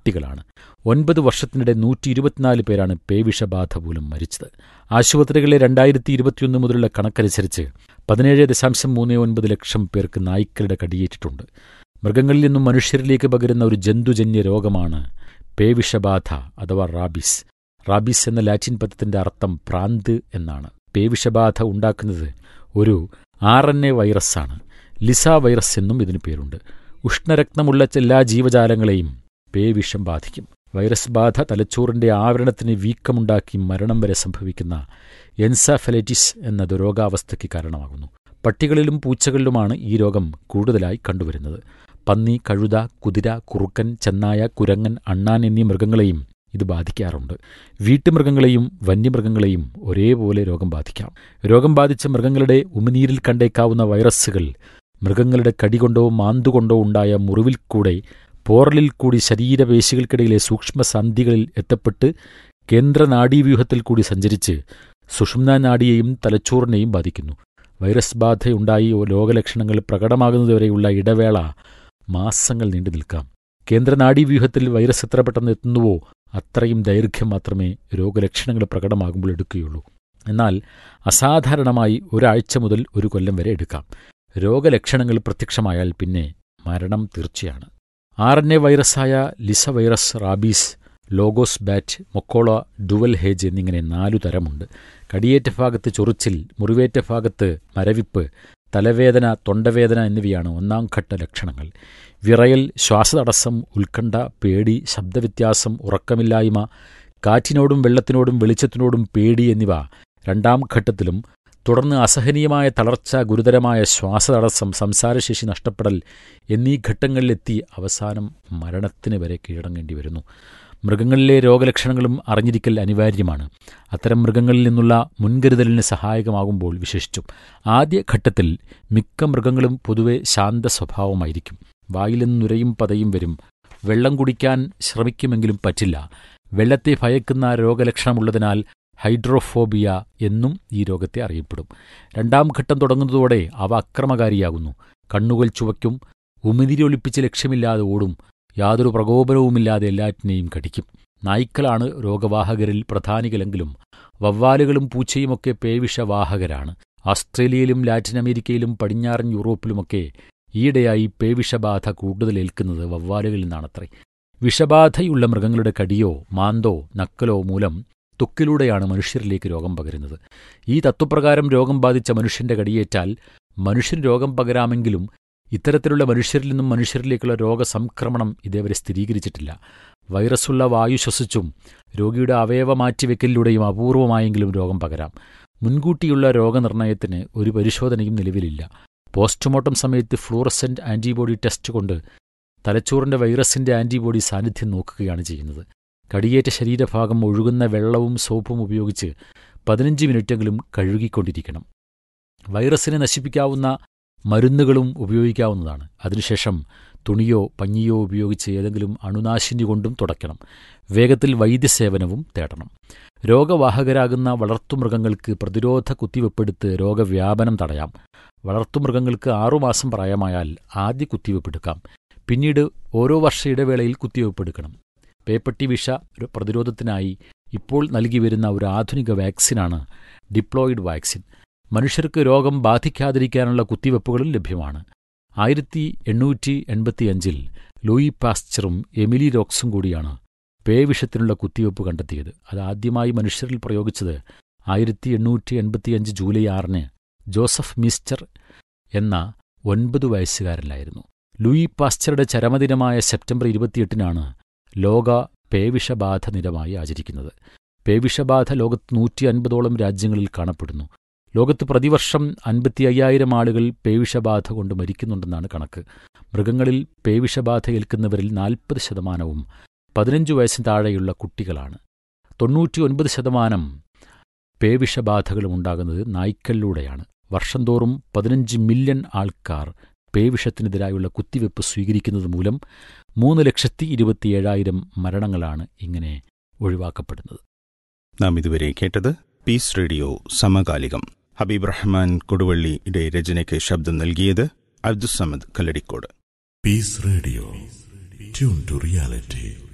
കുട്ടികളാണ് ഒൻപത് വർഷത്തിനിടെ നൂറ്റി ഇരുപത്തിനാല് പേരാണ് പേവിഷബാധ മൂലം മരിച്ചത് ആശുപത്രികളിലെ രണ്ടായിരത്തി ഇരുപത്തിയൊന്ന് മുതലുള്ള കണക്കനുസരിച്ച് പതിനേഴ് ദശാംശം മൂന്ന് ഒൻപത് ലക്ഷം പേർക്ക് നായ്ക്കളുടെ കടിയേറ്റിട്ടുണ്ട് മൃഗങ്ങളിൽ നിന്നും മനുഷ്യരിലേക്ക് പകരുന്ന ഒരു ജന്തുജന്യ രോഗമാണ് പേവിഷബാധ അഥവാ റാബിസ് റാബിസ് എന്ന ലാറ്റിൻ പദത്തിന്റെ അർത്ഥം പ്രാന്ത് എന്നാണ് പേവിഷബാധ ഉണ്ടാക്കുന്നത് ഒരു ആർ എൻ എ വൈറസാണ് ലിസ വൈറസ് എന്നും ഇതിന് പേരുണ്ട് ഉഷ്ണരക്തമുള്ള എല്ലാ ജീവജാലങ്ങളെയും പേവിഷം ബാധിക്കും വൈറസ് ബാധ തലച്ചോറിന്റെ ആവരണത്തിന് വീക്കമുണ്ടാക്കി മരണം വരെ സംഭവിക്കുന്ന എൻസാഫലൈറ്റിസ് എന്നത് രോഗാവസ്ഥയ്ക്ക് കാരണമാകുന്നു പട്ടികളിലും പൂച്ചകളിലുമാണ് ഈ രോഗം കൂടുതലായി കണ്ടുവരുന്നത് പന്നി കഴുത കുതിര കുറുക്കൻ ചെന്നായ കുരങ്ങൻ അണ്ണാൻ എന്നീ മൃഗങ്ങളെയും ഇത് ബാധിക്കാറുണ്ട് വീട്ടുമൃഗങ്ങളെയും വന്യമൃഗങ്ങളെയും ഒരേപോലെ രോഗം ബാധിക്കാം രോഗം ബാധിച്ച മൃഗങ്ങളുടെ ഉമിനീരിൽ കണ്ടേക്കാവുന്ന വൈറസുകൾ മൃഗങ്ങളുടെ കടികൊണ്ടോ മാന്തുകൊണ്ടോ ഉണ്ടായ മുറിവിൽ കൂടെ പോറലിൽ കൂടി ശരീരപേശികൾക്കിടയിലെ സൂക്ഷ്മസന്ധികളിൽ എത്തപ്പെട്ട് കേന്ദ്ര നാഡീവ്യൂഹത്തിൽ കൂടി സഞ്ചരിച്ച് സുഷുമ്ന നാഡിയെയും തലച്ചോറിനെയും ബാധിക്കുന്നു വൈറസ് ബാധയുണ്ടായി രോഗലക്ഷണങ്ങൾ പ്രകടമാകുന്നതുവരെയുള്ള ഇടവേള മാസങ്ങൾ നീണ്ടു നിൽക്കാം കേന്ദ്ര നാഡീവ്യൂഹത്തിൽ വൈറസ് എത്ര പെട്ടെന്ന് എത്തുന്നുവോ അത്രയും ദൈർഘ്യം മാത്രമേ രോഗലക്ഷണങ്ങൾ പ്രകടമാകുമ്പോൾ എടുക്കുകയുള്ളൂ എന്നാൽ അസാധാരണമായി ഒരാഴ്ച മുതൽ ഒരു കൊല്ലം വരെ എടുക്കാം രോഗലക്ഷണങ്ങൾ പ്രത്യക്ഷമായാൽ പിന്നെ മരണം തീർച്ചയാണ് ആർ എൻ എ വൈറസായ lyssa virus rabies Lagos bat Mokola Duvenhage എന്നിങ്ങനെ നാലു തരമുണ്ട് കടിയേറ്റ ഭാഗത്ത് ചൊറിച്ചിൽ മുറിവേറ്റ ഭാഗത്ത് മരവിപ്പ് തലവേദന തൊണ്ടവേദന എന്നിവയാണ് ഒന്നാം ഘട്ട ലക്ഷണങ്ങൾ വിറയൽ ശ്വാസതടസ്സം ഉത്കണ്ഠ പേടി ശബ്ദവ്യത്യാസം ഉറക്കമില്ലായ്മ കാറ്റിനോടും വെള്ളത്തിനോടും വെളിച്ചത്തിനോടും പേടി എന്നിവ രണ്ടാം ഘട്ടത്തിലും തുടർന്ന് അസഹനീയമായ തളർച്ച ഗുരുതരമായ ശ്വാസതടസ്സം സംസാരശേഷി നഷ്ടപ്പെടൽ എന്നീ ഘട്ടങ്ങളിലെത്തി അവസാനം മരണത്തിന് വരെ കീഴടങ്ങേണ്ടി വരുന്നു മൃഗങ്ങളിലെ രോഗലക്ഷണങ്ങളും അറിഞ്ഞിരിക്കൽ അനിവാര്യമാണ് അത്തരം മൃഗങ്ങളിൽ നിന്നുള്ള മുൻകരുതലിന് സഹായകമാകുമ്പോൾ വിശേഷിച്ചും ആദ്യ ഘട്ടത്തിൽ മിക്ക മൃഗങ്ങളും പൊതുവെ ശാന്ത സ്വഭാവമായിരിക്കും വായിൽ നിന്ന് നുരയും പതയും വരും വെള്ളം കുടിക്കാൻ ശ്രമിക്കുമെങ്കിലും പറ്റില്ല വെള്ളത്തെ ഭയക്കുന്ന രോഗലക്ഷണമുള്ളതിനാൽ ഹൈഡ്രോഫോബിയ എന്നും ഈ രോഗത്തെ അറിയപ്പെടും രണ്ടാം ഘട്ടം തുടങ്ങുന്നതോടെ അവ അക്രമകാരിയാകുന്നു കണ്ണുകൾ ചുവയ്ക്കും ഉമിതിരൊളിപ്പിച്ച് ലക്ഷ്യമില്ലാതെ ഓടും യാതൊരു പ്രകോപനവുമില്ലാതെ എല്ലാറ്റിനെയും കടിക്കും നായ്ക്കളാണ് രോഗവാഹകരിൽ പ്രധാനികളെങ്കിലും വവ്വാലുകളും പൂച്ചയുമൊക്കെ പേവിഷവാഹകരാണ് ആസ്ട്രേലിയയിലും ലാറ്റിൻ അമേരിക്കയിലും പടിഞ്ഞാറൻ യൂറോപ്പിലുമൊക്കെ ഈയിടെയായി പേവിഷബാധ കൂടുതൽ ഏൽക്കുന്നത് വവ്വാലുകളിൽ നിന്നാണത്രേ വിഷബാധയുള്ള മൃഗങ്ങളുടെ കടിയോ മാന്തോ നക്കലോ മൂലം ത്വക്കിലൂടെയാണ് മനുഷ്യരിലേക്ക് രോഗം പകരുന്നത് ഈ തത്വപ്രകാരം രോഗം ബാധിച്ച മനുഷ്യന്റെ കടിയേറ്റാൽ മനുഷ്യന് രോഗം പകരാമെങ്കിലും ഇത്തരത്തിലുള്ള മനുഷ്യരിൽ നിന്നും മനുഷ്യരിലേക്കുള്ള രോഗസംക്രമണം ഇതേവരെ സ്ഥിരീകരിച്ചിട്ടില്ല വൈറസുള്ള വായു ശ്വസിച്ചും രോഗിയുടെ അവയവ മാറ്റിവെക്കലിലൂടെയും അപൂർവമായെങ്കിലും രോഗം പകരാം മുൻകൂട്ടിയുള്ള രോഗനിർണയത്തിന് ഒരു പരിശോധനയും നിലവിലില്ല പോസ്റ്റ്മോർട്ടം സമയത്ത് ഫ്ലൂറസെന്റ് ആന്റിബോഡി ടെസ്റ്റ് കൊണ്ട് തലച്ചോറിന്റെ വൈറസിന്റെ ആന്റിബോഡി സാന്നിധ്യം നോക്കുകയാണ് ചെയ്യുന്നത് കടിയേറ്റ ശരീരഭാഗം ഒഴുകുന്ന വെള്ളവും സോപ്പും ഉപയോഗിച്ച് പതിനഞ്ച് മിനിറ്റെങ്കിലും കഴുകിക്കൊണ്ടിരിക്കണം വൈറസിനെ നശിപ്പിക്കാവുന്ന മരുന്നുകളും ഉപയോഗിക്കാവുന്നതാണ് അതിനുശേഷം തുണിയോ പഞ്ഞിയോ ഉപയോഗിച്ച് ഏതെങ്കിലും അണുനാശിനി കൊണ്ടും തുടയ്ക്കണം വേഗത്തിൽ വൈദ്യസേവനവും തേടണം രോഗവാഹകരാകുന്ന വളർത്തുമൃഗങ്ങൾക്ക് പ്രതിരോധ കുത്തിവെപ്പെടുത്ത് രോഗവ്യാപനം തടയാം വളർത്തുമൃഗങ്ങൾക്ക് ആറുമാസം പ്രായമായാൽ ആദ്യ കുത്തിവെപ്പെടുക്കാം പിന്നീട് ഓരോ വർഷ ഇടവേളയിൽ കുത്തിവെപ്പെടുക്കണം പേപ്പട്ടി വിഷ പ്രതിരോധത്തിനായി ഇപ്പോൾ നൽകി വരുന്ന ഒരു ആധുനിക വാക്സിനാണ് ഡിപ്ലോയിഡ് വാക്സിൻ മനുഷ്യർക്ക് രോഗം ബാധിക്കാതിരിക്കാനുള്ള കുത്തിവെപ്പുകളും ലഭ്യമാണ് ആയിരത്തി എണ്ണൂറ്റി എൺപത്തിയഞ്ചിൽ ലൂയി പാസ്ചറും എമിലി റോക്സും കൂടിയാണ് പേവിഷത്തിനുള്ള കുത്തിവെപ്പ് കണ്ടെത്തിയത് അത് ആദ്യമായി മനുഷ്യരിൽ പ്രയോഗിച്ചത് ആയിരത്തി എണ്ണൂറ്റി എൺപത്തിയഞ്ച് ജൂലൈ ആറിന് ജോസഫ് മിസ്റ്റർ എന്ന ഒൻപത് വയസ്സുകാരനായിരുന്നു ലൂയി പാസ്ചറുടെ ചരമദിനമായ സെപ്റ്റംബർ ഇരുപത്തിയെട്ടിനാണ് ലോക പേവിഷബാധ ദിനമായി ആചരിക്കുന്നത് പേവിഷബാധ ലോകത്ത് നൂറ്റി അൻപതോളം രാജ്യങ്ങളിൽ കാണപ്പെടുന്നു ലോകത്ത് പ്രതിവർഷം അൻപത്തി അയ്യായിരം ആളുകൾ പേവിഷബാധ കൊണ്ട് മരിക്കുന്നുണ്ടെന്നാണ് കണക്ക് മൃഗങ്ങളിൽ പേവിഷബാധ ഏൽക്കുന്നവരിൽ നാൽപ്പത് ശതമാനവും പതിനഞ്ച് വയസ്സിന് താഴെയുള്ള കുട്ടികളാണ് തൊണ്ണൂറ്റിയൊൻപത് ശതമാനം പേവിഷബാധകളും ഉണ്ടാകുന്നത് നായ്ക്കളിലൂടെയാണ് വർഷം തോറും പതിനഞ്ച് മില്യൺ ആൾക്കാർ പേവിഷത്തിനെതിരായുള്ള കുത്തിവെപ്പ് സ്വീകരിക്കുന്നത് മൂലം മൂന്ന് ലക്ഷത്തി ഇരുപത്തിയേഴായിരം മരണങ്ങളാണ് ഇങ്ങനെ ഒഴിവാക്കപ്പെടുന്നത് നാം ഇതുവരെ കേട്ടത് പീസ് റേഡിയോ സമകാലികം ഹബീബ് റഹ്മാൻ കൊടുവള്ളിയുടെ രചനയ്ക്ക് ശബ്ദം നൽകിയത് Abdussamad Kalladikode Peace Radio. Tune to reality.